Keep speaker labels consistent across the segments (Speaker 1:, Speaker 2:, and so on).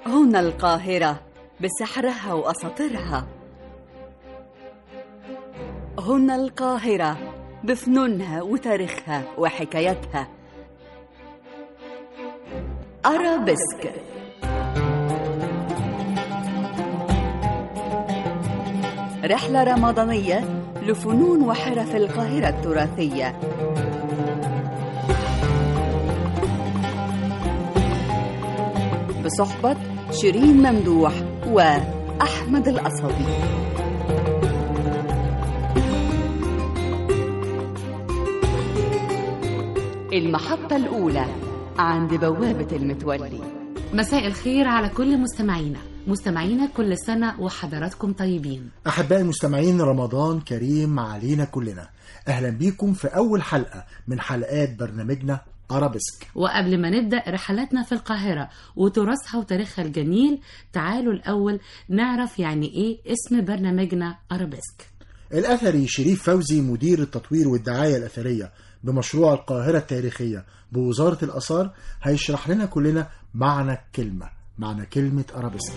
Speaker 1: هنا القاهرة بسحرها وأساطيرها هنا القاهرة بفنونها وتاريخها وحكاياتها أرابيسك رحلة رمضانية لفنون وحرف القاهرة التراثية بصحبة شيرين ممدوح وأحمد القصبي المحطة الأولى عند بوابة المتولي
Speaker 2: مساء الخير على كل مستمعينا مستمعينا كل سنة وحضراتكم طيبين
Speaker 3: أحبائي المستمعين رمضان كريم علينا كلنا أهلا بيكم في أول حلقة من حلقات برنامجنا أرابيسك
Speaker 2: وقبل ما نبدأ رحلاتنا في القاهرة وتراثها وتاريخها الجميل تعالوا الأول نعرف يعني إيه اسم برنامجنا أرابيسك
Speaker 3: الأثري شريف فوزي مدير التطوير والدعاية الأثرية بمشروع القاهرة التاريخية بوزارة الآثار هيشرح لنا كلنا معنى الكلمة معنى كلمة أرابيسك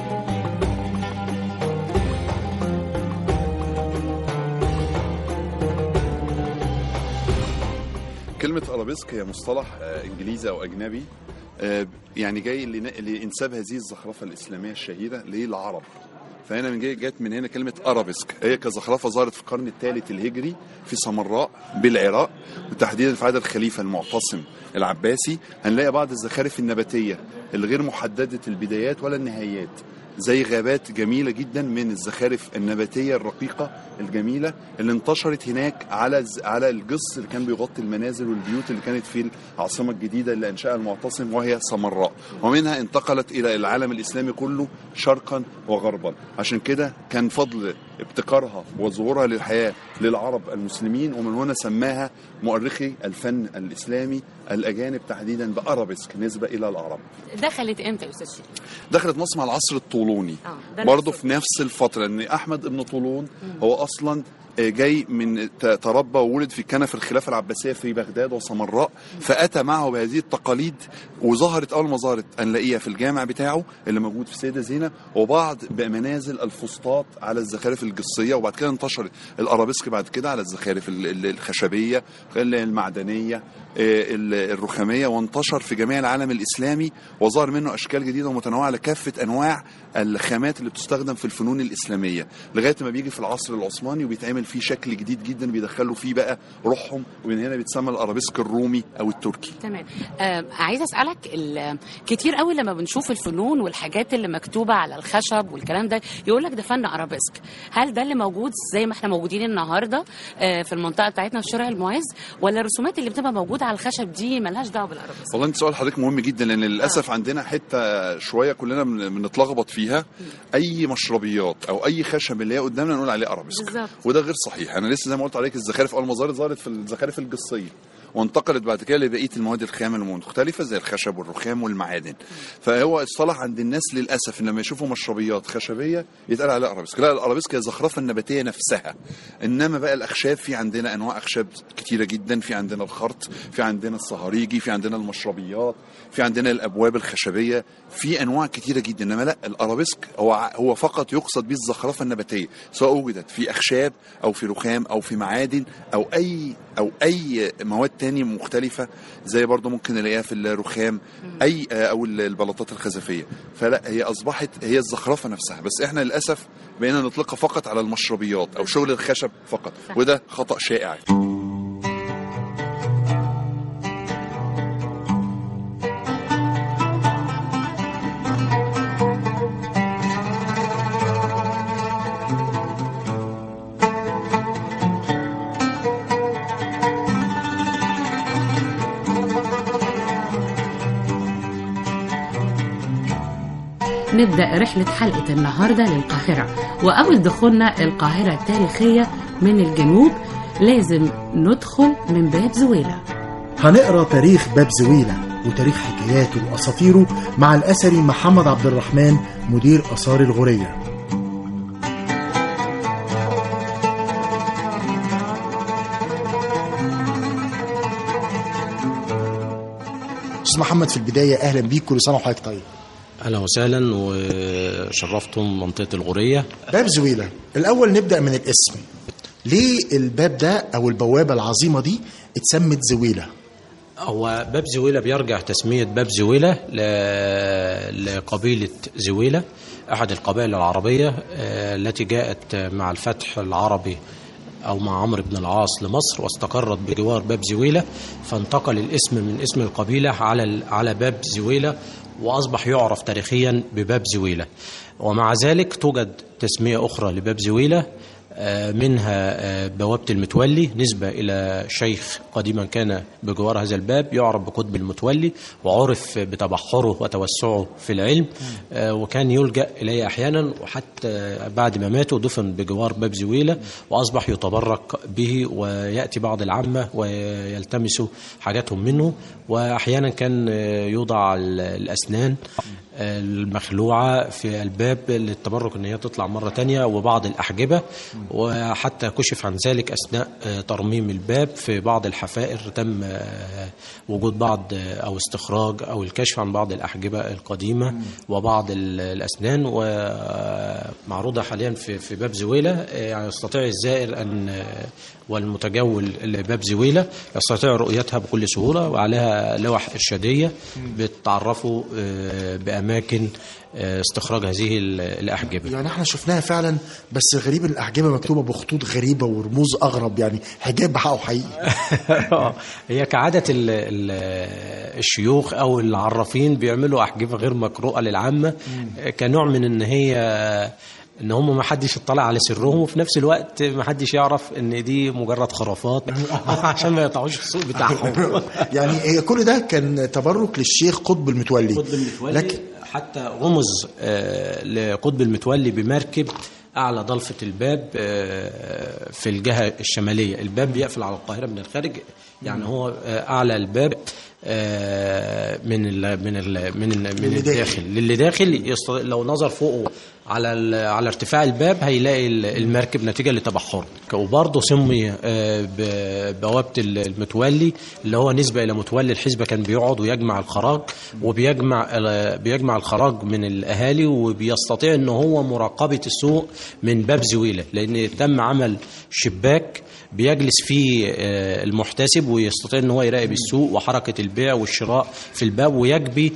Speaker 4: كلمة أرابيسك هي مصطلح آه، إنجليزي أو أجنبي آه، يعني جاي لن- لإنساب هذه الزخرفة الإسلامية الشهيرة للعرب فهنا من جاي جت من هنا كلمة أرابيسك هي كزخرفة ظهرت في القرن الثالث الهجري في سمراء بالعراق وتحديدا في عهد الخليفة المعتصم العباسي هنلاقي بعض الزخارف النباتية الغير محددة البدايات ولا النهايات زي غابات جميلة جدا من الزخارف النباتية الرقيقة الجميلة اللي انتشرت هناك على ز- على الجص اللي كان بيغطي المنازل والبيوت اللي كانت في العاصمة الجديدة اللي أنشأها المعتصم وهي سمراء ومنها انتقلت إلى العالم الإسلامي كله شرقا وغربا عشان كده كان فضل ابتكارها وظهورها للحياة للعرب المسلمين ومن هنا سماها مؤرخي الفن الإسلامي الأجانب تحديدا بأرابيسك نسبة إلى العرب
Speaker 2: دخلت إمتى يا أستاذ شريف؟
Speaker 4: دخلت مصر مع العصر الطولوني
Speaker 2: آه، ده
Speaker 4: برضه
Speaker 2: نفسه.
Speaker 4: في نفس الفترة ان احمد ابن طولون هو اصلا آه، جاي من ت- تربى وولد في كان في الخلافة العباسية في بغداد وسمراء فأتى معه بهذه التقاليد وظهرت أول ما ظهرت هنلاقيها في الجامع بتاعه اللي موجود في سيدة زينة وبعض بمنازل الفسطاط على الزخارف الجصية وبعد كده انتشرت الأرابيسك بعد كده على الزخارف ال- ال- الخشبية المعدنية آه، ال- الرخامية وانتشر في جميع العالم الإسلامي وظهر منه أشكال جديدة ومتنوعة لكافة أنواع الخامات اللي بتستخدم في الفنون الإسلامية لغاية ما بيجي في العصر العثماني وبيتعمل فيه شكل جديد جدا بيدخلوا فيه بقى روحهم ومن هنا بيتسمى الأرابيسك الرومي أو التركي
Speaker 2: تمام آه عايزه اسالك ال- كتير قوي لما بنشوف الفنون والحاجات اللي مكتوبه على الخشب والكلام ده يقول لك ده فن ارابيسك هل ده اللي موجود زي ما احنا موجودين النهارده آه في المنطقه بتاعتنا في شارع المعز ولا الرسومات اللي بتبقى موجوده على الخشب دي ملهاش دعوه بالارابيسك
Speaker 4: والله انت سؤال حضرتك مهم جدا لان للاسف عندنا حته شويه كلنا بن- بنتلخبط فيها اي مشربيات او اي خشب اللي هي قدامنا نقول عليه ارابيسك
Speaker 2: بالظبط.
Speaker 4: وده غير صحيح انا لسه زي ما قلت عليك الزخارف اول ما ظهرت ظهرت في الزخارف الجصيه وانتقلت بعد كده لبقيه المواد الخام المختلفه زي الخشب والرخام والمعادن فهو اصطلح عند الناس للاسف ان لما يشوفوا مشربيات خشبيه يتقال عليها ارابيسك لا الارابيسك هي الزخرفه النباتيه نفسها انما بقى الاخشاب في عندنا انواع اخشاب كتيره جدا في عندنا الخرط في عندنا الصهاريجي في عندنا المشربيات في عندنا الابواب الخشبيه في انواع كتيره جدا انما لا الارابيسك هو ع- هو فقط يقصد به الزخرفه النباتيه سواء وجدت في اخشاب او في رخام او في معادن او اي او اي مواد تانية مختلفه زي برضو ممكن نلاقيها في الرخام اي او البلاطات الخزفيه فلا هي اصبحت هي الزخرفه نفسها بس احنا للاسف بقينا نطلقها فقط على المشربيات او شغل الخشب فقط وده خطا شائع
Speaker 2: نبدأ رحلة حلقة النهاردة للقاهرة وأول دخولنا القاهرة التاريخية من الجنوب لازم ندخل من باب زويلة
Speaker 3: هنقرا تاريخ باب زويلة وتاريخ حكاياته وأساطيره مع الأثري محمد عبد الرحمن مدير آثار الغورية أستاذ محمد في البداية أهلا بيك كل سنة وحضرتك طيب
Speaker 5: اهلا وسهلا وشرفتم منطقه الغوريه
Speaker 3: باب زويلة الأول نبدأ من الاسم ليه الباب ده أو البوابة العظيمة دي اتسمت زويلة
Speaker 5: هو باب زويلة بيرجع تسمية باب زويلة ل- لقبيلة زويلة أحد القبائل العربية آه، التي جاءت مع الفتح العربي أو مع عمرو بن العاص لمصر واستقرت بجوار باب زويلة فانتقل الاسم من اسم القبيلة على ال- على باب زويلة وأصبح يعرف تاريخيا بباب زويلة ومع ذلك توجد تسمية أخرى لباب زويلة آه، منها آه، بوابة المتولي نسبة إلى شيخ قديما كان بجوار هذا الباب يعرف بقطب المتولي وعرف بتبحره وتوسعه في العلم آه، وكان يلجأ إليه أحيانا وحتى بعد ما ماتوا دفن بجوار باب زويلة وأصبح يتبرك به ويأتي بعض العامة ويلتمسوا حاجاتهم منه وأحيانا كان آه، يوضع ال- الأسنان المخلوعة في الباب للتبرك ان هي تطلع مرة تانية وبعض الأحجبة وحتى كشف عن ذلك أثناء آه، ترميم الباب في بعض الحفائر تم آه، وجود بعض آه، أو استخراج أو الكشف عن بعض الأحجبة القديمة وبعض ال- الأسنان ومعروضة حاليا في في باب زويلة آه، يعني يستطيع الزائر أن آه، والمتجول لباب زويلة يستطيع رؤيتها بكل سهولة وعليها لوح إرشادية بتعرفوا آه، بأماكن آه، استخراج هذه ال- الأحجبة
Speaker 3: يعني احنا شفناها فعلا بس غريب الأحجبة مكتوبة بخطوط غريبة ورموز أغرب يعني حجاب بحقه حقيقي
Speaker 5: آه، هي كعادة ال- ال- الشيوخ أو العرافين بيعملوا أحجبة غير مقروءة للعامة آه، كنوع من إن هي ان هم ما حدش يطلع على سرهم وفي نفس الوقت ما حدش يعرف ان دي مجرد خرافات عشان ما يقطعوش السوق بتاعهم
Speaker 3: يعني هي كل ده كان تبرك للشيخ قطب المتولي
Speaker 5: قطب المتولي
Speaker 3: لكن
Speaker 5: حتى رمز آه، لقطب المتولي بمركب اعلى ضلفه الباب آه، في الجهه الشماليه الباب بيقفل على القاهره من الخارج يعني هو آه، اعلى الباب آه، من ال من ال من ال من
Speaker 3: للي داخل.
Speaker 5: الداخل للي داخل يست- لو نظر فوقه على ال- على ارتفاع الباب هيلاقي ال- المركب نتيجه لتبحره وبرضه سمي آه، ببوابه ال- المتولي اللي هو نسبه الى متولي الحزبه كان بيقعد ويجمع الخراج وبيجمع ال- بيجمع الخراج من الاهالي وبيستطيع ان هو مراقبه السوق من باب زويله لان تم عمل شباك بيجلس فيه آه، المحتسب ويستطيع ان هو يراقب السوق وحركه البيع والشراء في الباب ويجبي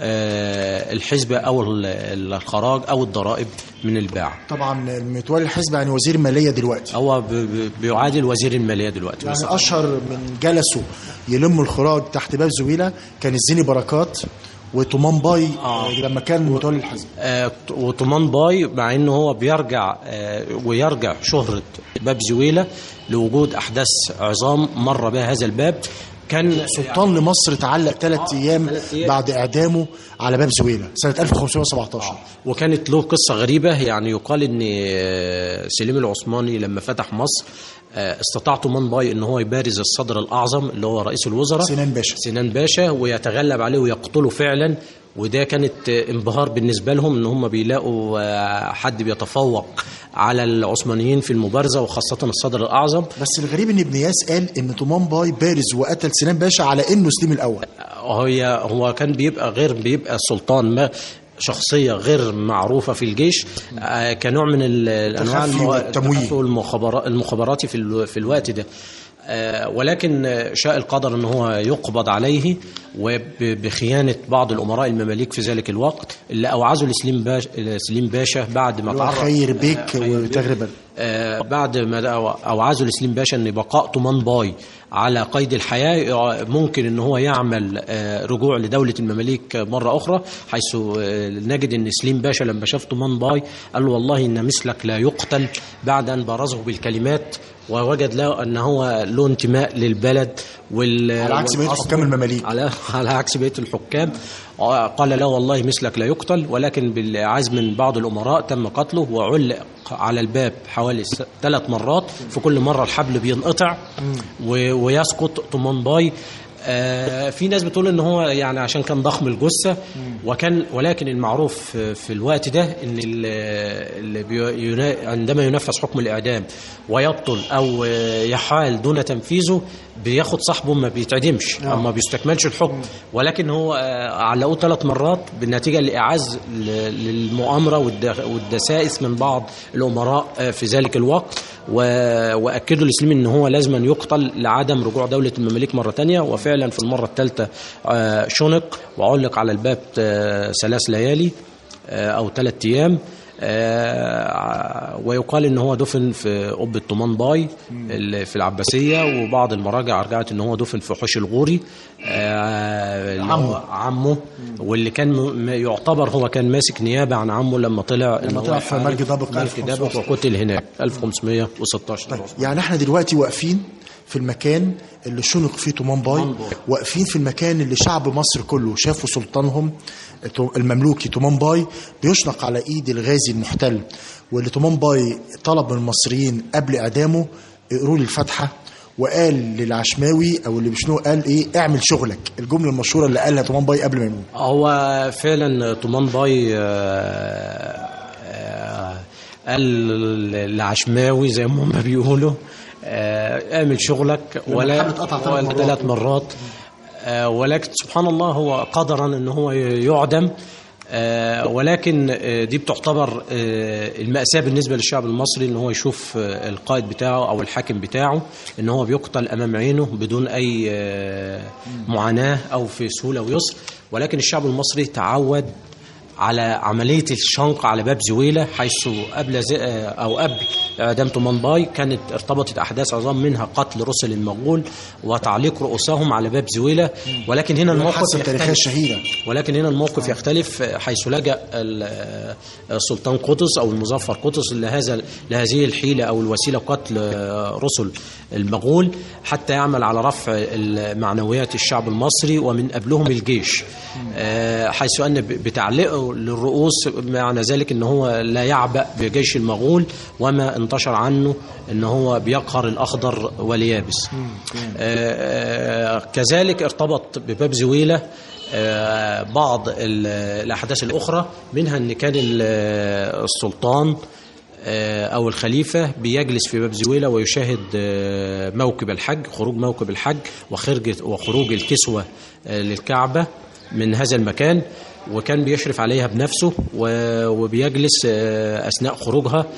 Speaker 5: آه، الحزبه او ال- الخراج او الضرائب من الباع
Speaker 3: طبعا المتولي الحزب يعني وزير مالية دلوقتي
Speaker 5: هو ب- ب- بيعادل وزير الماليه دلوقتي
Speaker 3: يعني أشهر من جلسوا يلموا الخراج تحت باب زويلة كان الزيني بركات وطومان باي
Speaker 5: آه.
Speaker 3: لما كان متولي الحزب
Speaker 5: آه، وطمان باي مع انه هو بيرجع آه، ويرجع شهرة باب زويلة لوجود احداث عظام مر بها هذا الباب كان
Speaker 3: سلطان لمصر تعلق ثلاث ايام
Speaker 5: ثلاث أيام.
Speaker 3: بعد اعدامه على باب زويلة سنة 1517
Speaker 5: وكانت له قصة غريبة يعني يقال ان آه، سليم العثماني لما فتح مصر آه، استطاع طومان باي ان هو يبارز الصدر الاعظم اللي هو رئيس الوزراء
Speaker 3: سنان باشا.
Speaker 5: سنان باشا ويتغلب عليه ويقتله فعلا وده كانت آه، انبهار بالنسبه لهم ان هم بيلاقوا آه، حد بيتفوق على العثمانيين في المبارزه وخاصه الصدر الاعظم
Speaker 3: بس الغريب ان ابن ياس قال ان طومان باي بارز وقتل سنان باشا على انه سليم الاول
Speaker 5: هي هو كان بيبقى غير بيبقى سلطان ما شخصيه غير معروفه في الجيش آه، كنوع من ال- الانواع
Speaker 3: التخفي
Speaker 5: المو-
Speaker 3: والتمويه.
Speaker 5: التخفي والمخابرات المخابراتي في ال- في الوقت ده آه، ولكن آه، شاء القدر ان هو يقبض عليه وبخيانه بعض الامراء المماليك في ذلك الوقت اللي اوعزوا لسليم باشا سليم باشا بعد ما
Speaker 3: اللي هو
Speaker 5: تعرف
Speaker 3: خير بيك وتغربا
Speaker 5: آه، بعد ما ده- اوعزوا لسليم باشا ان بقاء طومان باي على قيد الحياه ممكن ان هو يعمل آه، رجوع لدوله المماليك مره اخرى حيث آه، نجد ان سليم باشا لما شاف طومان باي قال له والله ان مثلك لا يقتل بعد ان بارزه بالكلمات ووجد له ان هو له انتماء للبلد وال
Speaker 3: على عكس بقية
Speaker 5: والأصل-
Speaker 3: حكام المماليك.
Speaker 5: على على عكس بقيه الحكام آه، قال لا والله مثلك لا يقتل ولكن بالعزم من بعض الامراء تم قتله وعلق على الباب حوالي ثلاث مرات في كل مره الحبل بينقطع و- ويسقط طمان باي آه، في ناس بتقول ان هو يعني عشان كان ضخم الجثه وكان ولكن المعروف في- في الوقت ده ان ال- اللي بي- ينا- عندما ينفذ حكم الاعدام ويبطل او آه، يحال دون تنفيذه بياخد صاحبه ما بيتعدمش او ما بيستكملش الحكم ولكن هو آه، علقوه ثلاث مرات بالنتيجه لاعاز ل- للمؤامره والد- والدسائس من بعض الامراء آه، في ذلك الوقت و- واكدوا لسليم ان هو لازما يقتل لعدم رجوع دوله المماليك مره تانية وفعلا في المره الثالثه آه، شنق وعلق على الباب آه، ثلاث ليالي آه، او ثلاث ايام آه، ويقال ان هو دفن في قبه طومان باي اللي في العباسيه وبعض المراجع رجعت ان هو دفن في حوش الغوري آه، اللي هو عمه واللي كان م- يعتبر هو كان ماسك نيابه عن عمه لما طلع
Speaker 3: لما
Speaker 5: إن
Speaker 3: طلع
Speaker 5: هو
Speaker 3: في ملك دبق
Speaker 5: ملك
Speaker 3: 1500.
Speaker 5: دبق وقتل هناك 1516
Speaker 3: طيب يعني احنا دلوقتي واقفين في المكان اللي شنق فيه تومان باي واقفين في المكان اللي شعب مصر كله شافوا سلطانهم تو- المملوكي تومان باي بيشنق على ايد الغازي المحتل واللي تومان باي طلب من المصريين قبل اعدامه اقروا لي الفاتحه وقال للعشماوي او اللي بيشنقه قال ايه اعمل شغلك الجمله المشهوره اللي قالها تومان باي قبل ما يموت
Speaker 5: هو فعلا طومان باي آه، آه، قال العشماوي زي ما هم بيقولوا آه، اعمل شغلك ولا
Speaker 3: الحبل اتقطع ثلاث
Speaker 5: ولا
Speaker 3: مرات.
Speaker 5: ثلاث مرات آه، ولكن سبحان الله هو قدرا ان هو يعدم آه، ولكن آه، دي بتعتبر آه، المأساة بالنسبة للشعب المصري ان هو يشوف آه، القائد بتاعه او الحاكم بتاعه ان هو بيقتل امام عينه بدون اي آه، معاناة او في سهولة ويسر ولكن الشعب المصري تعود على عملية الشنق على باب زويلة حيث قبل زي أو قبل إعدام تومان باي كانت ارتبطت أحداث عظام منها قتل رسل المغول وتعليق رؤوسهم على باب زويلة ولكن هنا الموقف
Speaker 3: الحادثه التاريخيه
Speaker 5: يختلف
Speaker 3: الشهيره
Speaker 5: ولكن هنا الموقف يختلف حيث لجأ ال- السلطان قطز أو المظفر قطز لهذا لهذه الحيلة أو الوسيلة قتل رسل المغول حتى يعمل على رفع معنويات الشعب المصري ومن قبلهم الجيش آه، حيث أن ب- بتعليقه للرؤوس معنى ذلك أن هو لا يعبأ بجيش المغول وما انتشر عنه أن هو بيقهر الأخضر واليابس آه، آه، كذلك ارتبط بباب زويلة آه، بعض ال- الأحداث الأخرى منها أن كان ال- السلطان آه، أو الخليفة بيجلس في باب زويلة ويشاهد آه، موكب الحج خروج موكب الحج وخرج وخروج الكسوة آه، للكعبة من هذا المكان وكان بيشرف عليها بنفسه و- وبيجلس آه، أثناء خروجها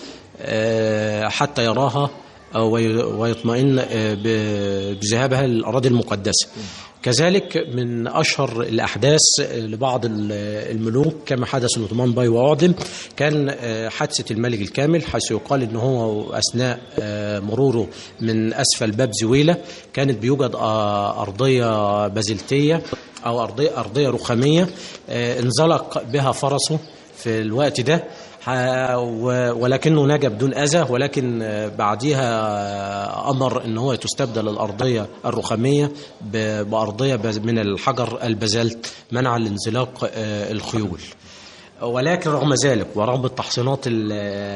Speaker 5: آه، حتى يراها أو وي- ويطمئن آه، ب- بذهابها للأراضي المقدسة كذلك من أشهر الأحداث لبعض ال- الملوك كما حدث لطمان باي وأعدم كان آه، حادثة الملك الكامل حيث يقال أنه هو أثناء آه، مروره من أسفل باب زويلة كانت بيوجد آه، أرضية بازلتية أو أرضية, أرضية رخامية آه، انزلق بها فرسه في الوقت ده ح- و- ولكنه نجا بدون اذى ولكن آه، بعديها آه، امر ان هو تستبدل الارضيه الرخاميه ب- بارضيه بز- من الحجر البازلت منعا لانزلاق آه، الخيول ولكن رغم ذلك ورغم التحصينات ال-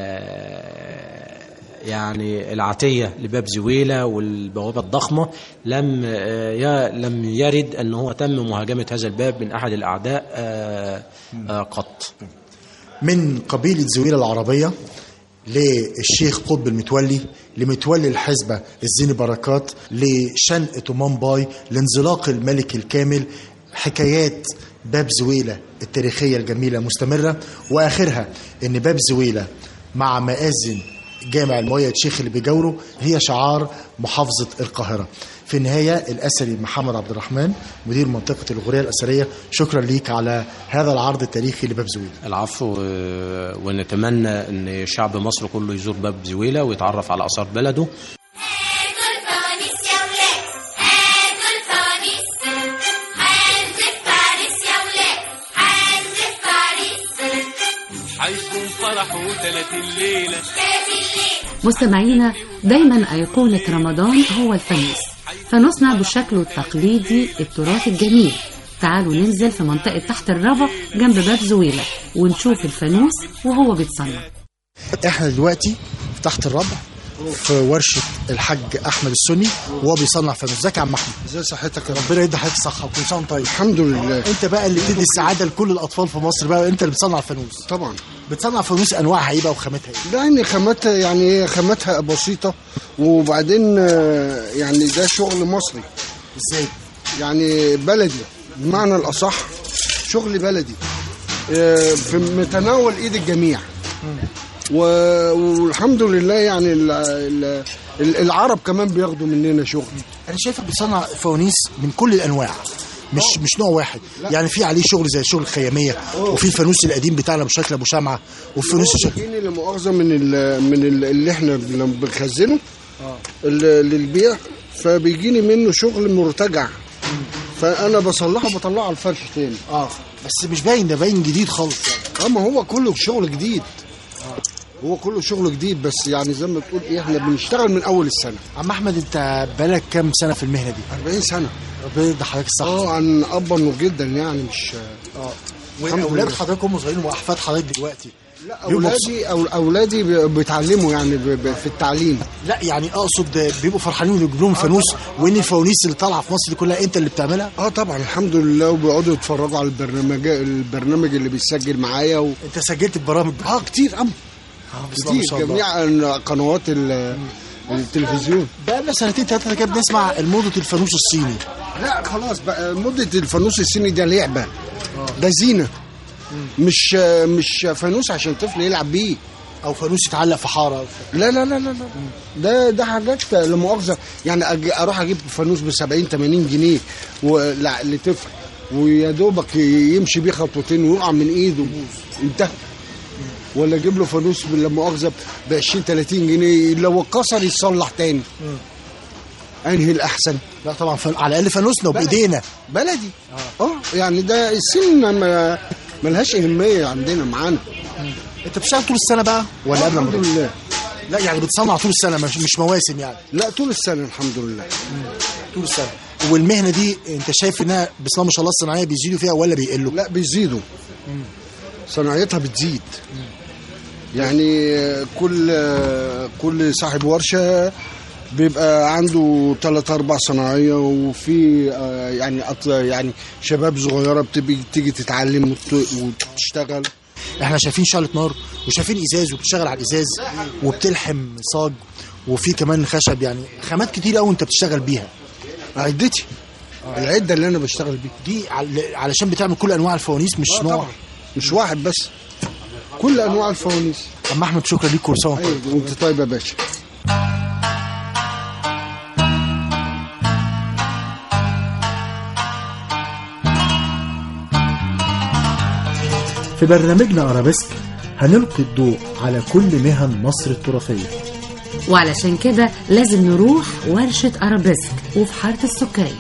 Speaker 5: يعني العاتيه لباب زويله والبوابه الضخمه لم آه، ي- لم يرد ان هو تم مهاجمه هذا الباب من احد الاعداء آه، آه، قط
Speaker 3: من قبيلة زويلة العربية للشيخ قطب المتولي لمتولي الحزبة الزيني بركات لشنق تومان باي لانزلاق الملك الكامل حكايات باب زويلة التاريخية الجميلة مستمرة وآخرها إن باب زويلة مع مآذن جامع المؤيد شيخ اللي بيجاوره هي شعار محافظة القاهرة في النهاية الأثري محمد عبد الرحمن مدير منطقة الغورية الأثرية شكرا ليك على هذا العرض التاريخي لباب زويلة
Speaker 5: العفو آه، ونتمنى ان شعب مصر كله يزور باب زويله ويتعرف على اثار بلده
Speaker 6: هاتوا الفوانيس يا ولاد هاتوا الفوانيس هنزف باريس يا ولاد هنزف باريس
Speaker 7: حيكون فرح وتلات الليلة
Speaker 6: تلات الليل
Speaker 2: مستمعينا دايما أيقونة رمضان هو الفانوس فنصنع بالشكل التقليدي التراث الجميل تعالوا ننزل في منطقة تحت الربع جنب باب زويلة ونشوف الفانوس وهو بيتصنع
Speaker 3: احنا دلوقتي تحت الربع في ورشه الحاج احمد السني وهو بيصنع فانوس ازيك يا عم احمد
Speaker 8: ازي صحتك يا رب
Speaker 3: ربنا يدي حضرتك الصحه وكل سنه وأنت طيب
Speaker 8: الحمد لله
Speaker 3: انت بقى اللي بتدي السعاده لكل الاطفال في مصر بقى انت اللي بتصنع الفانوس
Speaker 8: طبعا
Speaker 3: بتصنع فانوس انواعها ايه بقى وخامتها ايه
Speaker 8: يعني خاماتها يعني هي خاماتها بسيطه وبعدين آه، يعني ده شغل مصري
Speaker 3: ازاي
Speaker 8: يعني بلدي بمعنى الاصح شغل بلدي آه، في متناول ايد الجميع و- والحمد لله يعني ال- ال- ال- العرب كمان بياخدوا مننا شغل
Speaker 3: انا شايفك بتصنع فوانيس من كل الانواع مش مش نوع واحد يعني في عليه شغل زي شغل الخياميه وفي الفانوس القديم بتاعنا بشكل ابو شمعه وفانوس الشكل
Speaker 8: بيجيني لمؤاخذه من ال من ال اللي احنا بن- بنخزنه ال- للبيع فبيجيني منه شغل مرتجع فانا بصلحه بطلعه على الفرش تاني
Speaker 3: اه بس مش باين ده باين جديد خالص يعني
Speaker 8: اما هو كله شغل جديد هو كله شغل جديد بس يعني زي ما تقول ايه احنا بنشتغل من اول السنه
Speaker 3: عم احمد انت بقالك كام سنه في المهنه دي
Speaker 8: 40 سنه
Speaker 3: ربنا يدي حضرتك الصحه
Speaker 8: اه عن ابا جدا يعني مش الحمد
Speaker 3: واولاد
Speaker 8: لله.
Speaker 3: حضرتك هم صغيرين واحفاد حضرتك دلوقتي
Speaker 8: لا
Speaker 3: بيبقوا
Speaker 8: اولادي أو اولادي ب- بيتعلموا يعني ب- ب- في التعليم
Speaker 3: لا يعني اقصد بيبقوا فرحانين ويجيب لهم فانوس وان الفوانيس اللي طالعه في مصر دي كلها انت اللي بتعملها
Speaker 8: اه طبعا الحمد لله وبيقعدوا يتفرجوا على البرنامج البرنامج اللي بيسجل معايا و...
Speaker 3: انت سجلت البرامج
Speaker 8: اه كتير ام
Speaker 3: بسم الله ما
Speaker 8: كتير
Speaker 3: شاء الله.
Speaker 8: جميع قنوات ال- التلفزيون
Speaker 3: بقى لنا سنتين ثلاثه كده بنسمع الموضه الفانوس الصيني
Speaker 8: لا خلاص بقى مدة الفانوس الصيني ده لعبة ده زينة مش مش فانوس عشان طفل يلعب بيه
Speaker 3: او فانوس يتعلق في حاره
Speaker 8: لا لا لا لا لا ده ده حاجات لا مؤاخذة يعني أجي اروح اجيب فانوس ب 70 80 جنيه ولا لطفل ويا دوبك يمشي بيه خطوتين ويقع من ايده انتهى ولا اجيب له فانوس لا مؤاخذة ب 20 30 جنيه لو اتكسر يتصلح تاني انهي الاحسن
Speaker 3: لا طبعا فن... على الاقل فانوسنا وبايدينا
Speaker 8: بلدي اه يعني ده السن ما ملهاش اهميه عندنا معانا
Speaker 3: انت بتشتغل طول السنه بقى ولا قبل
Speaker 8: الحمد
Speaker 3: ما
Speaker 8: لله
Speaker 3: لا يعني بتصنع طول السنه مش مش مواسم يعني
Speaker 8: لا طول السنه الحمد لله
Speaker 3: طول السنه والمهنه دي انت شايف انها بسم الله ما شاء الله الصناعيه بيزيدوا فيها ولا بيقلوا
Speaker 8: لا بيزيدوا صناعتها بتزيد يعني كل كل صاحب ورشه بيبقى عنده ثلاث اربع صناعيه وفي آه، يعني أط- يعني شباب صغيره بتبي تيجي تتعلم وت- وتشتغل
Speaker 3: احنا شايفين شعلة نار وشايفين ازاز وبتشتغل على الازاز وبتلحم صاج وفي كمان خشب يعني خامات كتير قوي انت بتشتغل بيها
Speaker 8: عدتي العده اللي انا بشتغل بيها
Speaker 3: دي عل- علشان بتعمل كل انواع الفوانيس مش
Speaker 8: آه
Speaker 3: نوع
Speaker 8: طبعا مش واحد بس كل انواع الفوانيس
Speaker 3: اما احمد شكرا ليك كل سنه وأنت
Speaker 8: ايوه وانت طيب يا باشا
Speaker 9: في برنامجنا أرابيسك هنلقي الضوء على كل مهن مصر التراثية
Speaker 10: وعلشان كده لازم نروح ورشة أرابيسك وفي حارة السكرية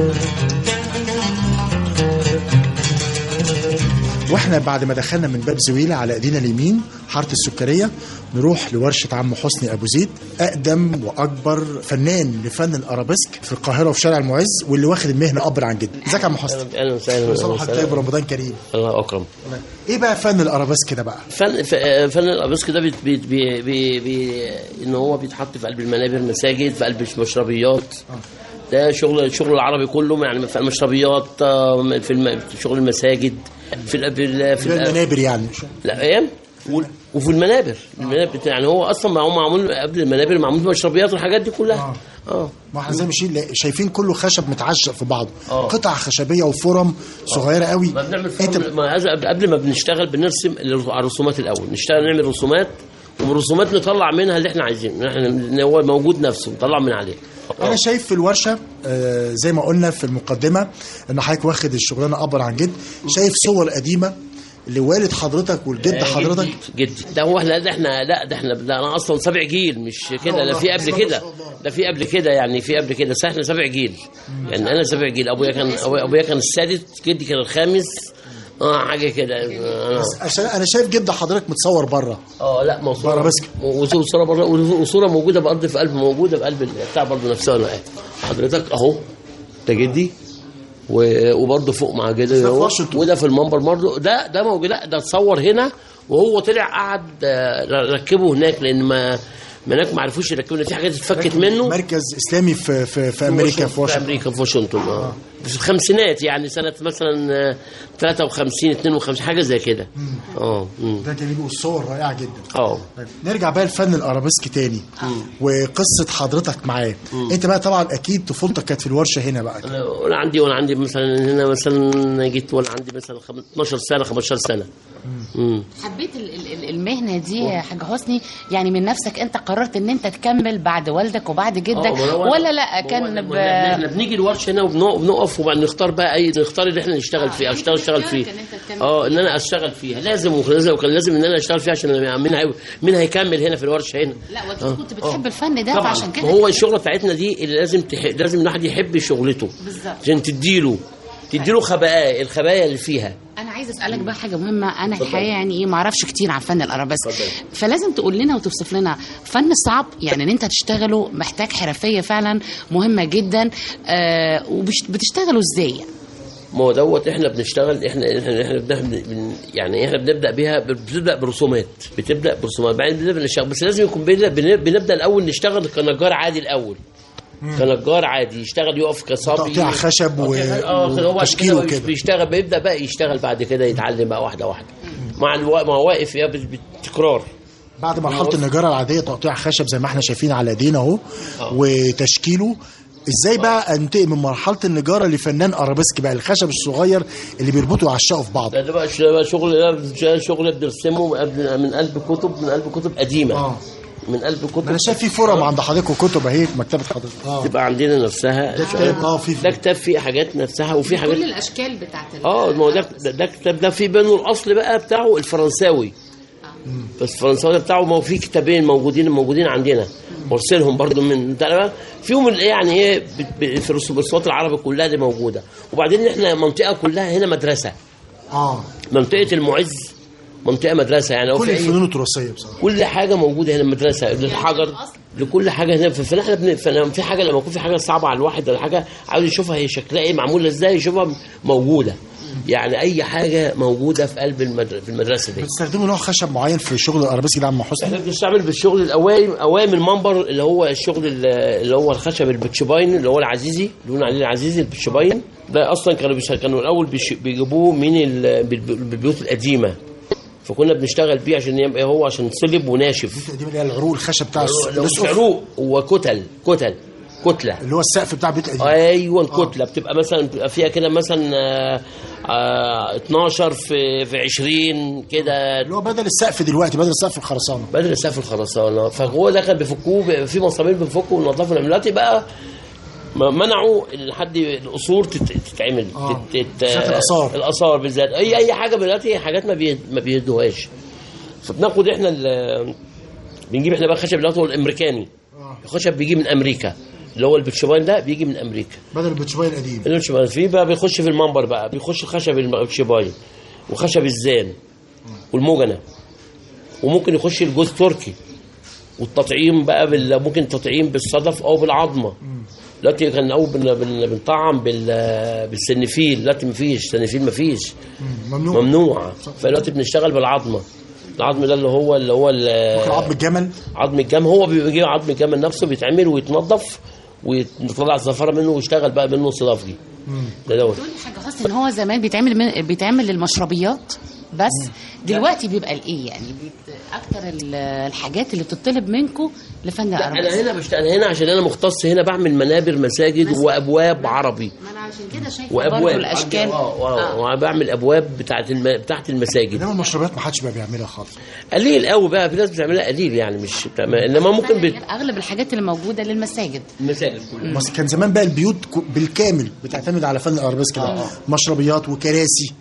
Speaker 3: واحنا بعد ما دخلنا من باب زويلة على ايدينا اليمين حاره السكريه نروح لورشه عم حسني ابو زيد اقدم واكبر فنان لفن الارابيسك في القاهره وفي شارع المعز واللي واخد المهنه ابر عن جد ازيك يا عم حسني
Speaker 11: اهلا وسهلا
Speaker 3: صباح
Speaker 11: أهلاً
Speaker 3: الخير
Speaker 11: وسهلاً.
Speaker 3: رمضان كريم
Speaker 11: الله اكرم
Speaker 3: ايه بقى فن الارابيسك ده بقى
Speaker 11: فن ف- فن الابسك ده بي بي بي بي بي ان هو بيتحط في قلب المنابر مساجد في قلب المشربيات ده شغل شغل العربي كله يعني في المشربيات آه، في الم- في شغل المساجد في ال- في ال- في
Speaker 3: في
Speaker 11: ال-
Speaker 3: المنابر يعني
Speaker 11: لا ايه و- وفي المنابر المنابر يعني هو اصلا ما هو معمول قبل المنابر معمول في المشربيات والحاجات دي كلها اه
Speaker 3: ما احنا زي ما شايفين شايفين كله خشب متعشق في بعضه
Speaker 11: آه.
Speaker 3: قطع خشبيه وفرم صغيره قوي
Speaker 11: ما بنعمل
Speaker 3: انت
Speaker 11: فورم ما هذا قبل- قبل ما بنشتغل بنرسم الر- على الرسومات الاول نشتغل نعمل رسومات ومن الرسومات نطلع منها اللي احنا عايزينه احنا إن هو موجود نفسه نطلع من عليه
Speaker 3: انا شايف في الورشه آه، زي ما قلنا في المقدمه ان حضرتك واخد الشغلانه ابر عن جد شايف صور قديمه لوالد حضرتك والجد
Speaker 11: آه،
Speaker 3: حضرتك
Speaker 11: جدي جدي ده هو احنا ده احنا لا ده احنا ده انا اصلا سبع جيل مش كده لا في قبل كده ده في قبل كده يعني في قبل كده بس احنا سبع جيل يعني انا سبع جيل ابويا كان أبويا- ابويا كان السادس جدي كان الخامس اه حاجه كده آه.
Speaker 3: عشان انا شايف جد حضرتك متصور بره
Speaker 11: اه لا ما
Speaker 3: بره بس
Speaker 11: وصوره بره وصوره موجوده بارض في قلب موجوده في قلب بتاع برضه نفسها أنا قاعد. حضرتك اهو ده جدي و- وبرضه فوق مع جدي اهو
Speaker 3: واشنطن.
Speaker 11: وده في المنبر برضه ده ده موجود لا ده اتصور هنا وهو طلع قعد آه، ركبه هناك لان ما ما هناك ما عرفوش يركبوا في حاجات اتفكت منه
Speaker 3: مركز اسلامي في في, في امريكا في
Speaker 11: في
Speaker 3: واشنطن
Speaker 11: امريكا في واشنطن اه في الخمسينات يعني سنه مثلا آه، 53 52 حاجه زي كده اه مم.
Speaker 3: ده جميل والصور رائعه جدا
Speaker 11: اه
Speaker 3: طيب نرجع بقى لفن الارابيسك تاني وقصه حضرتك معاه انت بقى طبعا اكيد طفولتك كانت في الورشه هنا بقى
Speaker 11: انا وانا عندي وانا عندي مثلا هنا مثلا جيت وانا عندي مثلا خم- 12 سنه 15 سنه امم
Speaker 2: حبيت ال- ال- ال- المهنه دي يا حاج حسني يعني من نفسك انت قررت ان انت تكمل بعد والدك وبعد جدك ولا لا كان ب...
Speaker 11: احنا بنيجي الورشه هنا وبنقف وبنقف وبعد نختار بقى اي نختار اللي احنا نشتغل فيه اشتغل اشتغل فيه اه ان انا اشتغل فيها لازم ولازم وكان لازم ان انا اشتغل فيها عشان أنا مين هي... مين هيكمل هنا في الورشه هنا
Speaker 2: لا
Speaker 11: آه.
Speaker 2: واكيد كنت بتحب
Speaker 11: آه.
Speaker 2: الفن ده
Speaker 11: طبعا
Speaker 2: فعشان كده
Speaker 11: ما هو الشغله بتاعتنا دي اللي لازم تح... لازم الواحد يحب شغلته
Speaker 2: بالظبط
Speaker 11: عشان تديله تديله خبايا الخبايا اللي فيها
Speaker 2: انا عايزه اسالك بقى حاجه مهمه انا الحقيقه يعني ايه ما اعرفش كتير عن فن الارابيسك فلازم تقول لنا وتوصف لنا فن صعب يعني ان انت تشتغله محتاج حرفيه فعلا مهمه جدا آه وبتشتغلوا ازاي يعني
Speaker 11: ما هو دوت احنا بنشتغل احنا احنا, احنا بن بن- يعني احنا بنبدا بيها بتبدا برسومات بتبدا برسومات بعدين بنبدا نشتغل بس لازم يكون بنبدا, بنبدا الاول نشتغل كنجار عادي الاول كنجار عادي يشتغل يقف كصبي
Speaker 3: تقطيع خشب و-
Speaker 11: اه هو بعد
Speaker 3: وتشكيل
Speaker 11: كده
Speaker 3: وكده.
Speaker 11: بيشتغل بيبدا بقى يشتغل بعد كده يتعلم بقى واحده واحده مع الوقت مع واقف يا بت- بالتكرار
Speaker 3: بعد مرحله النجاره العاديه تقطيع خشب زي ما احنا شايفين على ايدينا اهو وتشكيله ازاي بقى انتقل من مرحله النجاره لفنان ارابيسك بقى الخشب الصغير اللي بيربطوا ويعشقوا في بعض
Speaker 11: ده ده بقى ش- ده بقى شغل ده شغل بنرسمه من قبل- من قلب كتب من قلب كتب قديمه
Speaker 3: اه
Speaker 11: من قلب كتب
Speaker 3: انا شايف في فورم عند حضرتك وكتب اهي في مكتبه حضرتك اه
Speaker 11: تبقى عندنا نفسها
Speaker 3: ده كتاب اه في
Speaker 11: ده كتاب فيه حاجات نفسها وفي حاجات
Speaker 2: كل الاشكال بتاعت ال-
Speaker 11: اه ما هو ده ده, ده كتاب ده في بينه الاصل بقى بتاعه الفرنساوي بس الفرنساوي ده بتاعه ما هو في كتابين موجودين موجودين عندنا مرسلهم برضو من ده فيهم ال- يعني ايه بت- ب- في الرسوم- الرسومات العربي كلها دي موجوده وبعدين احنا منطقه كلها هنا مدرسه
Speaker 3: اه
Speaker 11: منطقه المعز منطقه مدرسه يعني لو
Speaker 3: كل
Speaker 11: في أي-
Speaker 3: الفنون التراثيه بصراحه
Speaker 11: كل حاجه موجوده هنا المدرسه للحجر لكل حاجه هنا ف- فاحنا بن... فلما في حاجه لما يكون في حاجه صعبه على الواحد ولا حاجه عاوز يشوفها هي شكلها ايه معموله ازاي يشوفها موجوده يعني اي حاجه موجوده في قلب المدر... في المدرسه دي
Speaker 3: بتستخدموا نوع خشب معين في الشغل الارابيسك ده يا عم حسني
Speaker 11: احنا بنستعمل بالشغل الاوائم اوائم المنبر اللي هو الشغل ال- اللي هو الخشب البتشباين اللي هو العزيزي اللي بنقول عليه العزيزي البتشباين ده اصلا كانوا بيش... كانوا الاول بيش... بيجيبوه من ال... بالب- بالبيوت القديمه فكنا بنشتغل بيه عشان يبقى هو عشان صلب وناشف
Speaker 3: دي اللي هي العروق الخشب بتاع الس-
Speaker 11: لو مش
Speaker 3: الاسقف
Speaker 11: عروق هو كتل كتل كتله
Speaker 3: اللي هو السقف بتاع بيت القديم
Speaker 11: ايوه الكتله بتبقى مثلا بتبقى فيها كده مثلا آه، آه، 12 في في 20 كده
Speaker 3: اللي هو بدل السقف دلوقتي بدل السقف الخرسانه
Speaker 11: بدل السقف الخرسانه فهو ده كان بيفكوه بيبقى في مصامير بنفكه وننضفه نعمل دلوقتي بقى ما- منعوا لحد القصور تت- تتعمل
Speaker 3: آه.
Speaker 11: تت- تت-
Speaker 3: بالذات الآثار.
Speaker 11: الاثار بالذات اي اي حاجه دلوقتي حاجات ما بي ما بيهدوهاش فبناخد احنا ال- بنجيب احنا بقى خشب اللي هو الامريكاني الخشب بيجي من امريكا اللي هو البتشوبان ده بيجي من امريكا
Speaker 3: بدل البتشباي القديم
Speaker 11: البتشوبان فيه بقى بيخش في المنبر بقى بيخش خشب البتشوبان وخشب الزان والمجنه وممكن يخش الجوز تركي والتطعيم بقى بال... ممكن تطعيم بالصدف او بالعظمه دلوقتي كان الاول بن... بن... بنطعم بال... بالسنفيل دلوقتي مفيش سنفيل مفيش
Speaker 3: ممنوع
Speaker 11: ممنوع فدلوقتي بنشتغل بالعظمه العظم ده اللي هو اللي هو ال-
Speaker 3: ممكن عظم الجمل
Speaker 11: عظم الجمل هو بيجي عظم الجمل نفسه بيتعمل ويتنضف ويطلع الزفره منه ويشتغل بقى منه صدافجي ده دوت
Speaker 2: تقول لي حاجه خاصه ان هو زمان بيتعمل من بيتعمل للمشربيات بس دلوقتي بيبقى الايه يعني بيت- اكتر ال- الحاجات اللي بتطلب منكم لفن
Speaker 11: انا
Speaker 2: الارابيسك
Speaker 11: هنا بشت... انا هنا عشان انا مختص هنا بعمل منابر مساجد وابواب عربي
Speaker 2: ما انا عشان كده شايفه برضه
Speaker 11: وابواب
Speaker 2: الاشكال
Speaker 11: اه اه وبعمل ابواب بتاعت الم... بتاعت المساجد
Speaker 3: انما المشروبات ما حدش بقى بيعملها خالص
Speaker 11: قليل قوي بقى في ناس بتعملها قليل يعني مش انما ممكن بت...
Speaker 2: اغلب الحاجات اللي موجوده للمساجد
Speaker 11: المساجد كلها
Speaker 3: بس كان زمان بقى البيوت ك- بالكامل بتعتمد على فن الارابيسك ده مشربيات وكراسي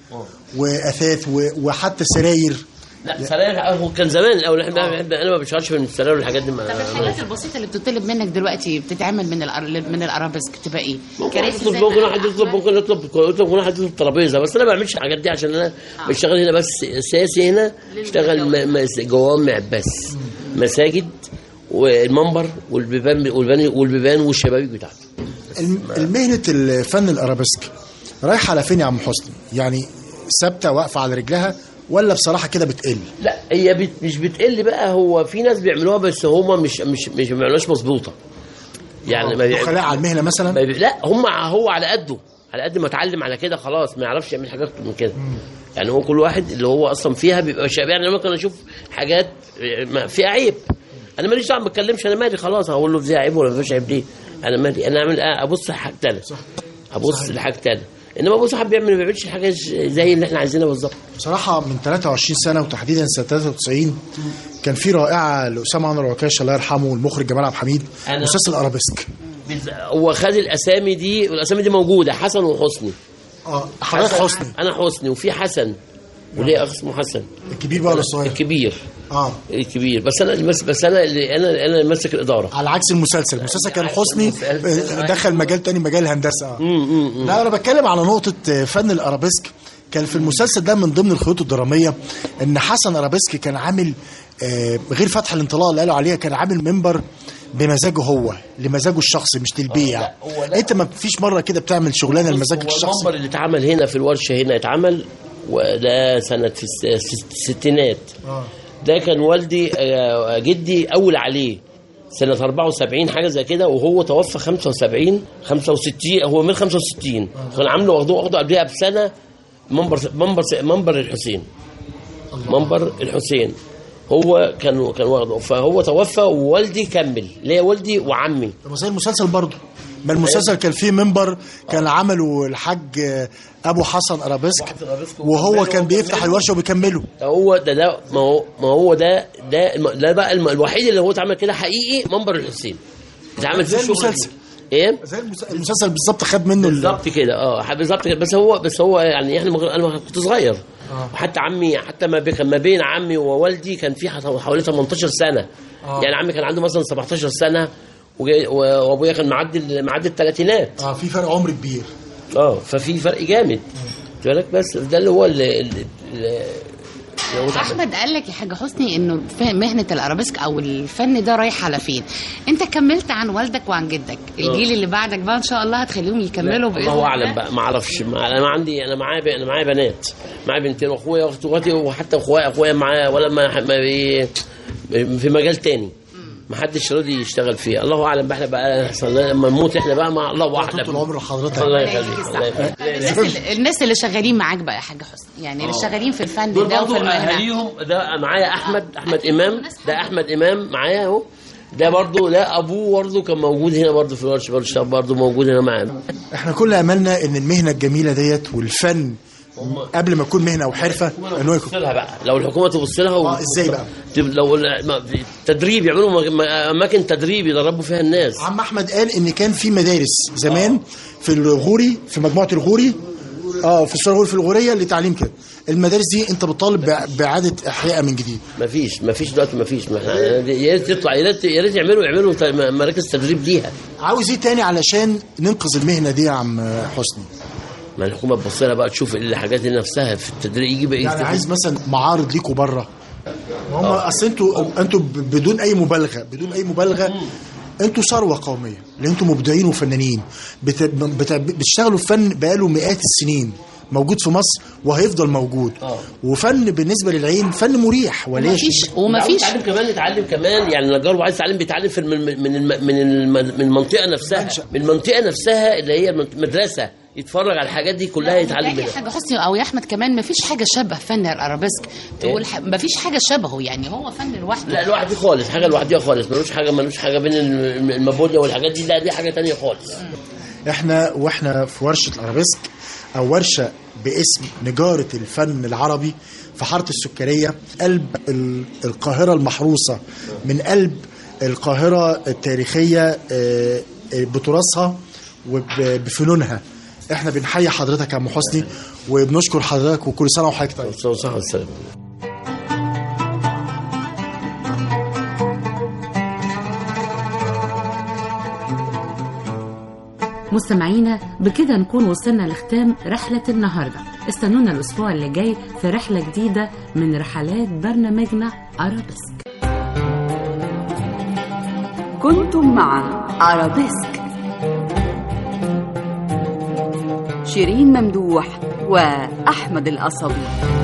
Speaker 3: واثاث و- وحتى سراير
Speaker 11: لا سراير هو كان زمان الاول احنا بنحب انا ما بشتغلش من السراير والحاجات دي
Speaker 2: طب
Speaker 11: ما
Speaker 2: الحاجات البسيطه اللي بتطلب منك دلوقتي بتتعمل من الأر... من الارابيسك تبقى ايه؟ كراسي
Speaker 11: يطلب
Speaker 2: زي
Speaker 11: ممكن
Speaker 2: ما
Speaker 11: واحد يطلب ممكن يطلب يطلب ممكن واحد يطلب ترابيزه بس انا ما بعملش الحاجات دي عشان انا بشتغل هنا بس اساسي هنا بشتغل م- م- جوامع بس مساجد والمنبر والبيبان والبيبان والبيبان والشبابيك بتاعته
Speaker 3: الم- المهنة الفن الارابيسك رايحة على فين يا عم حسني يعني ثابتة واقفة على رجلها ولا بصراحه كده بتقل
Speaker 11: لا هي بت مش بتقل بقى هو في ناس بيعملوها بس هما مش مش مش ما بيعملوهاش مظبوطه يعني ما بيعمل-
Speaker 3: خلاء على المهنه مثلا
Speaker 11: ما بي... لا هم هو على قده على قد ما اتعلم على كده خلاص ما يعرفش يعمل حاجات اكتر من كده يعني هو كل واحد اللي هو اصلا فيها بيبقى شاب يعني أنا ممكن اشوف حاجات ما فيها عيب انا ماليش دعوه ما بتكلمش انا مالي خلاص هقول له فيها عيب ولا ما فيهاش عيب ليه انا مالي انا اعمل آه ابص لحاجه تانية ابص لحاجه تانية انما ابص حد بيعمل ما بيعملش حاجه زي اللي احنا عايزينها بالظبط
Speaker 3: بصراحه من 23 سنه وتحديدا سنه 93 كان في رائعه لاسامه انور عكاش الله يرحمه والمخرج جمال عبد الحميد
Speaker 11: أنا-
Speaker 3: مسلسل ارابيسك
Speaker 11: بز- هو خد الاسامي دي والاسامي دي موجوده حسن وحسني
Speaker 3: اه حضرتك حسني
Speaker 11: انا حسني وفي حسن وليه اخ اسمه حسن
Speaker 3: الكبير بقى ولا الصغير
Speaker 11: الكبير
Speaker 3: اه
Speaker 11: الكبير بس انا بس, بس انا اللي انا انا اللي ماسك الاداره
Speaker 3: على عكس المسلسل المسلسل كان حسني آه، دخل مجال تاني مجال الهندسه آه. لا انا بتكلم على نقطه آه، فن الارابيسك كان في المسلسل ده من ضمن الخيوط الدراميه ان حسن ارابيسك كان عامل آه، غير فتح الانطلاق اللي قالوا عليها كان عامل منبر بمزاجه هو لمزاجه الشخصي مش للبيع انت ما فيش مره كده بتعمل شغلانه لمزاجك
Speaker 11: هو
Speaker 3: الشخصي
Speaker 11: المنبر اللي اتعمل هنا في الورشه هنا اتعمل وده سنه في الس- الس- الستينات ده كان والدي آه، جدي اول عليه سنة 74 حاجة زي كده وهو توفى 75 65 هو من 65 كان عامله واخدوه واخده قبلها بسنة منبر منبر منبر الحسين منبر الحسين هو كان كان واخده فهو توفى ووالدي كمل ليه والدي وعمي
Speaker 3: طب زي المسلسل برضه ما المسلسل كان فيه منبر كان عمله الحاج آه، ابو حسن ارابيسك وهو كان بيفتح الورشه وبيكمله
Speaker 11: ده هو ده ده ما هو ما هو ده ده الم- ده بقى الم- الوحيد اللي هو اتعمل كده حقيقي منبر الحسين اتعمل
Speaker 3: زي
Speaker 11: فيه الشغل
Speaker 3: المسلسل.
Speaker 11: دي. ايه
Speaker 3: زي المس- المسلسل بالظبط خد منه ال-
Speaker 11: بالظبط كده اه بالظبط كده بس هو بس هو يعني احنا مغ- انا كنت صغير وحتى عمي حتى ما بي- كان ما بين عمي ووالدي كان في حت- حوالي 18 سنه
Speaker 3: آه.
Speaker 11: يعني عمي كان عنده مثلا 17 سنه وجاي- و- وابويا كان معدي ال- معدي الثلاثينات
Speaker 3: اه في فرق عمر كبير
Speaker 11: اه ففي فرق جامد خد بالك بس ده اللي هو اللي, اللي, اللي هو اتعمل.
Speaker 2: احمد قال لك يا حاج حسني انه ف- مهنه الارابيسك او الفن ده رايح على فين انت كملت عن والدك وعن جدك الجيل اللي بعدك بقى ان شاء الله هتخليهم يكملوا بإذن
Speaker 11: الله اعلم
Speaker 2: الله.
Speaker 11: بقى ما اعرفش ما- انا ما عندي انا معايا انا معايا بنات معايا بنتين واخويا واختي وحتى اخويا اخويا معايا ولا ما, ما بي في مجال تاني ما حدش راضي يشتغل فيه الله اعلم بقى احنا بقى لما نموت احنا بقى مع الله اعلم
Speaker 3: طول عمر حضرتك
Speaker 11: الله يخليك الله يخليك
Speaker 2: الناس اللي, الناس اللي شغالين معاك بقى يا حاج حسني يعني اللي
Speaker 11: آه.
Speaker 2: شغالين في الفن
Speaker 11: دول
Speaker 2: ده وفي
Speaker 11: برضه
Speaker 2: المهنه
Speaker 11: اهاليهم ده معايا احمد احمد امام ده احمد امام معايا اهو ده برضه ده ابوه برضه كان موجود هنا برضه في الورشه برضه برضه موجود هنا معانا
Speaker 3: احنا كل املنا ان المهنه الجميله ديت والفن قبل ما يكون مهنه او حرفه ان هو يكون
Speaker 11: لها بقى لو الحكومه تبص لها
Speaker 3: اه ازاي بقى
Speaker 11: تب- لو ما- في تدريب يعملوا م- م- اماكن تدريب يدربوا فيها الناس
Speaker 3: عم احمد قال ان كان في مدارس زمان في الغوري في مجموعه الغوري اه في الصغير في الغوريه لتعليم كده المدارس دي انت بتطالب بإع- باعاده احيائها من جديد
Speaker 11: مفيش مفيش دلوقتي مفيش ما احنا يا ريت تطلع يا ريت يا ريت يعملوا يعملوا ت- م- مراكز تدريب ليها
Speaker 3: عاوز ايه تاني علشان ننقذ المهنه دي يا عم حسني
Speaker 11: ما الحكومه تبص لها بقى تشوف الحاجات دي نفسها في التدريب يجي بقى
Speaker 3: يعني عايز مثلا معارض ليكوا بره هم اصل انتوا انتوا ب- بدون اي مبالغه بدون اي مبالغه انتوا ثروه قوميه لان انتوا مبدعين وفنانين بت... بت... بتشتغلوا في فن بقاله مئات السنين موجود في مصر وهيفضل موجود وفن بالنسبه للعين فن مريح وليش
Speaker 11: ومفيش يتعلم كمان يتعلم كمان يعني النجار وعايز يتعلم بيتعلم في من من الم- من الم- من المنطقه نفسها من المنطقه نفسها اللي هي المدرسه يتفرج على الحاجات دي كلها يتعلم
Speaker 2: يا
Speaker 11: منها
Speaker 2: حاجه حسني او يا احمد كمان مفيش حاجه شبه فن الارابيسك تقول ح... مفيش حاجه شبهه يعني هو فن لوحده
Speaker 11: لا لوحدي خالص حاجه لوحديها خالص ملوش حاجه ملوش حاجه بين الم- المابوليا والحاجات دي لا دي حاجه تانية خالص
Speaker 3: احنا واحنا في ورشه الارابيسك او ورشه باسم نجاره الفن العربي في حاره السكريه قلب ال- القاهره المحروسه من قلب القاهره التاريخيه آه، آه، بتراثها وبفنونها احنا بنحيي حضرتك يا ام حسني وبنشكر حضرتك وكل سنه وحضرتك طيب
Speaker 11: صحه والسلامه
Speaker 10: مستمعينا بكده نكون وصلنا لختام رحلة النهاردة استنونا الأسبوع اللي جاي في رحلة جديدة من رحلات برنامجنا أرابيسك
Speaker 1: كنتم مع عربسك شيرين ممدوح وأحمد القصبي